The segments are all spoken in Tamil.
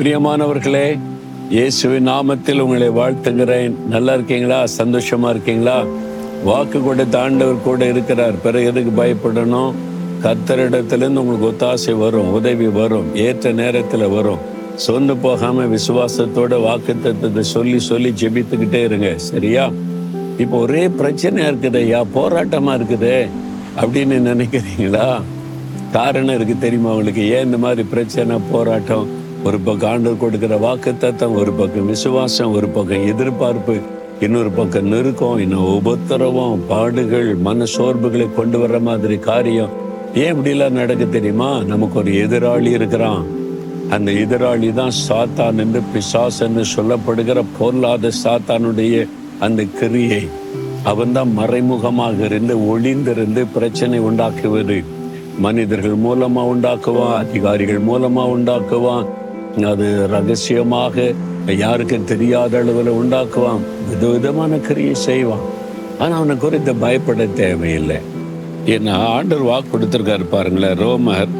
பிரியமானவர்களே இயேசுவின் நாமத்தில் உங்களை வாழ்த்துகிறேன் நல்லா இருக்கீங்களா சந்தோஷமா இருக்கீங்களா வாக்கு கொடுத்த ஆண்டவர் கூட இருக்கிறார் பிறகு எதுக்கு பயப்படணும் கர்த்தரிடத்திலிருந்து உங்களுக்கு ஒத்தாசை வரும் உதவி வரும் ஏற்ற நேரத்தில் வரும் சொந்து போகாம விசுவாசத்தோட வாக்கு தத்துவத்தை சொல்லி சொல்லி ஜெபித்துக்கிட்டே இருங்க சரியா இப்போ ஒரே பிரச்சனையா இருக்குது ஐயா போராட்டமா இருக்குதே அப்படின்னு நினைக்கிறீங்களா காரணம் இருக்கு தெரியுமா உங்களுக்கு ஏன் இந்த மாதிரி பிரச்சனை போராட்டம் ஒரு பக்கம் ஆண்டவர் கொடுக்கிற வாக்கு தத்தம் ஒரு பக்கம் விசுவாசம் ஒரு பக்கம் எதிர்பார்ப்பு இன்னொரு பக்கம் நெருக்கம் இன்னும் உபத்திரவம் பாடுகள் மன சோர்வுகளை கொண்டு வர்ற மாதிரி காரியம் ஏன் இப்படிலாம் நடக்கு தெரியுமா நமக்கு ஒரு எதிராளி இருக்கிறான் அந்த எதிராளி தான் சாத்தான் என்று பிசாஸ் என்று சொல்லப்படுகிற பொருளாத சாத்தானுடைய அந்த கிரியை அவன்தான் மறைமுகமாக இருந்து ஒளிந்திருந்து பிரச்சனை உண்டாக்குவது மனிதர்கள் மூலமா உண்டாக்குவான் அதிகாரிகள் மூலமா உண்டாக்குவான் அது ரகசியமாக யாருக்கும் தெரியாத அளவில் உண்டாக்குவான் விதவிதமான கிரியை செய்வான் ஆனா அவனை குறித்து பயப்பட தேவையில்லை ஏன்னா ஆண்டவர் வாக்கு கொடுத்திருக்காரு பாருங்களேன் ரோமர்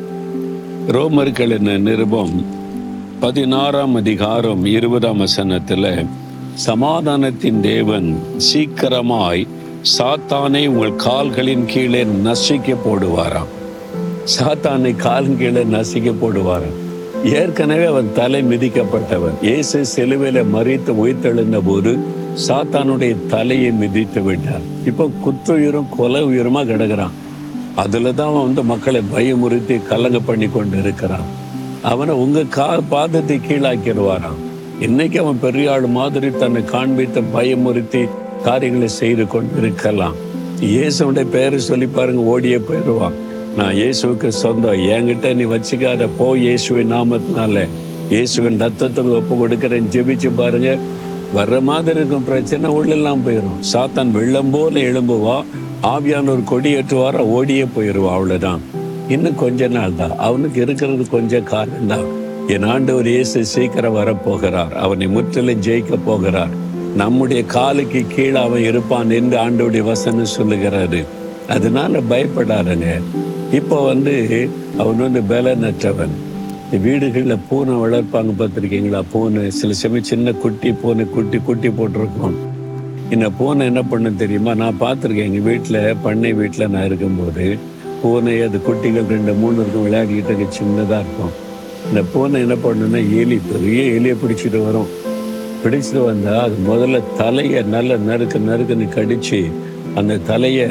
ரோமர்களின் நிருபம் பதினாறாம் அதிகாரம் இருபதாம் வசனத்துல சமாதானத்தின் தேவன் சீக்கிரமாய் சாத்தானை உங்கள் கால்களின் கீழே நசுக்க போடுவாராம் சாத்தானை காலின் கீழே நசுக்க போடுவாராம் ஏற்கனவே அவன் தலை மிதிக்கப்பட்டவன் இயேசு சிலுவையில மறித்து உயிர்த்தெழுந்த போது சாத்தானுடைய தலையை மிதித்து விட்டார் இப்போ குத்துயிரும் கொலை உயிரமா கிடக்குறான் அதுல தான் அவன் வந்து மக்களை பயமுறுத்தி கலங்க பண்ணி கொண்டு இருக்கிறான் அவனை உங்க கா பாதத்தை கீழாக்கிடுவாராம் இன்னைக்கு அவன் பெரிய ஆள் மாதிரி தன்னை காண்பித்து பயமுறுத்தி காரியங்களை செய்து கொண்டு இருக்கலாம் இயேசுடைய பேரை சொல்லி பாருங்க ஓடியே போயிடுவான் நான் இயேசுவுக்கு சொந்தம் என்கிட்ட நீ வச்சுக்காத போ இயேசுவின் நாமத்தினால இயேசுவின் ரத்தத்துக்கு ஒப்பு கொடுக்கிறேன் ஜெபிச்சு பாருங்க வர்ற மாதிரி இருக்கும் பிரச்சனை உள்ளெல்லாம் போயிடும் சாத்தான் வெள்ளம் போல எழும்புவா ஆவியானவர் கொடி ஏற்றுவார ஓடியே போயிடுவா அவ்வளவுதான் இன்னும் கொஞ்ச நாள் தான் அவனுக்கு இருக்கிறது கொஞ்சம் காலம் தான் என் ஆண்டவர் இயேசு சீக்கிரம் வரப்போகிறார் அவனை முற்றிலும் ஜெயிக்க போகிறார் நம்முடைய காலுக்கு கீழே அவன் இருப்பான் என்று ஆண்டோடைய வசனம் சொல்லுகிறாரு அதனால பயப்படாருங்க இப்போ வந்து அவன் வந்து பலனற்றவன் இந்த வீடுகளில் பூனை வளர்ப்பாங்க பார்த்துருக்கீங்களா பூனை சில சமயம் சின்ன குட்டி பூனை குட்டி குட்டி போட்டிருக்கோம் இந்த பூனை என்ன பண்ணும் தெரியுமா நான் பார்த்துருக்கேன் எங்கள் வீட்டில் பண்ணை வீட்டில் நான் இருக்கும்போது பூனை அது குட்டிகள் ரெண்டு மூணு இருக்கும் விளையாடிக்கிட்டு இருக்கு சின்னதாக இருக்கும் இந்த பூனை என்ன பண்ணுன்னா எலி பெரிய எலியை பிடிச்சிட்டு வரும் பிடிச்சிட்டு வந்தா அது முதல்ல தலையை நல்ல நறுக்கு நறுக்குன்னு கடிச்சு அந்த தலையை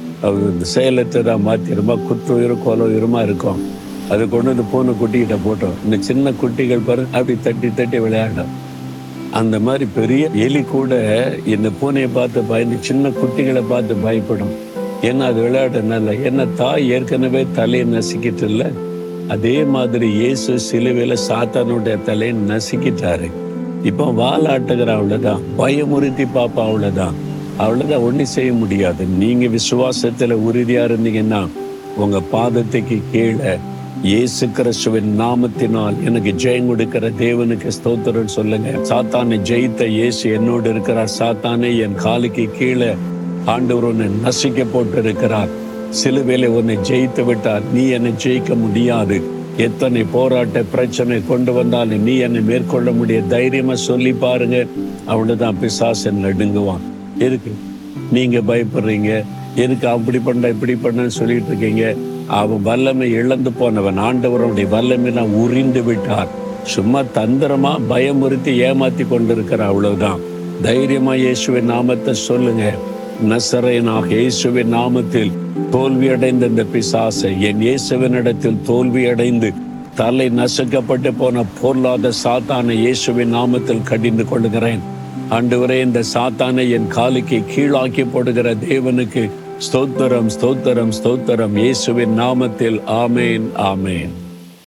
செயலற்றதாக மாற்றிடுமா குற்று உயிரும் கொலை உயிருமா இருக்கும் அது கொண்டு வந்து பூனை குட்டிக்கிட்ட போட்டோம் இந்த சின்ன குட்டிகள் பாரு அப்படி தட்டி தட்டி விளையாடும் அந்த மாதிரி பெரிய எலி கூட இந்த பூனையை பார்த்து பயந்து சின்ன குட்டிகளை பார்த்து பயப்படும் ஏன்னா அது விளையாடுனால ஏன்னா தாய் ஏற்கனவே தலையை நசுக்கிட்டு இல்லை அதே மாதிரி இயேசு சிலுவையில சாத்தானுடைய தலையை நசுக்கிட்டாரு இப்போ வாலாட்டுகிற அவ்வளவுதான் பயமுறுத்தி பாப்பா அவ்வளவுதான் அவ்வளவுதான் ஒன்றும் செய்ய முடியாது நீங்க விசுவாசத்துல உறுதியா இருந்தீங்கன்னா உங்க பாதத்துக்கு கீழே இயேசு கிறிஸ்துவின் நாமத்தினால் எனக்கு ஜெயம் கொடுக்கிற தேவனுக்கு ஸ்தோத்திரம் சொல்லுங்க சாத்தானை ஜெயித்த இயேசு என்னோடு இருக்கிறார் சாத்தானை என் காலுக்கு கீழே ஆண்டவர் உன்னை நசிக்க போட்டு இருக்கிறார் சிலுவையில உன்னை ஜெயித்து விட்டார் நீ என்னை ஜெயிக்க முடியாது எத்தனை போராட்ட பிரச்சனை கொண்டு வந்தாலும் நீ என்னை மேற்கொள்ள முடிய தைரியமா சொல்லி பாருங்க அவ்வளவுதான் பிசாசன் நடுங்குவான் எதுக்கு நீங்க பயப்படுறீங்க எதுக்கு அப்படி பண்ண இப்படி பண்ணன்னு சொல்லிட்டு இருக்கீங்க அவன் வல்லமை இழந்து போனவன் ஆண்டவருடைய வல்லமை நான் உறிந்து விட்டார் சும்மா தந்திரமா பயமுறுத்தி ஏமாத்தி கொண்டிருக்கிற அவ்வளவுதான் தைரியமா இயேசுவின் நாமத்தை சொல்லுங்க நசரேனாக இயேசுவின் நாமத்தில் தோல்வியடைந்த இந்த பிசாசை என் இயேசுவினிடத்தில் தோல்வியடைந்து தலை நசுக்கப்பட்டு போன பொருளாத சாத்தான இயேசுவின் நாமத்தில் கடிந்து கொள்கிறேன் ஆண்டவரே இந்த சாத்தானை என் காலுக்கு கீழாக்கி போடுகிற தேவனுக்கு ஸ்தோத்திரம் ஸ்தோத்திரம் ஸ்தோத்திரம் இயேசுவின் நாமத்தில் ஆமேன் ஆமேன்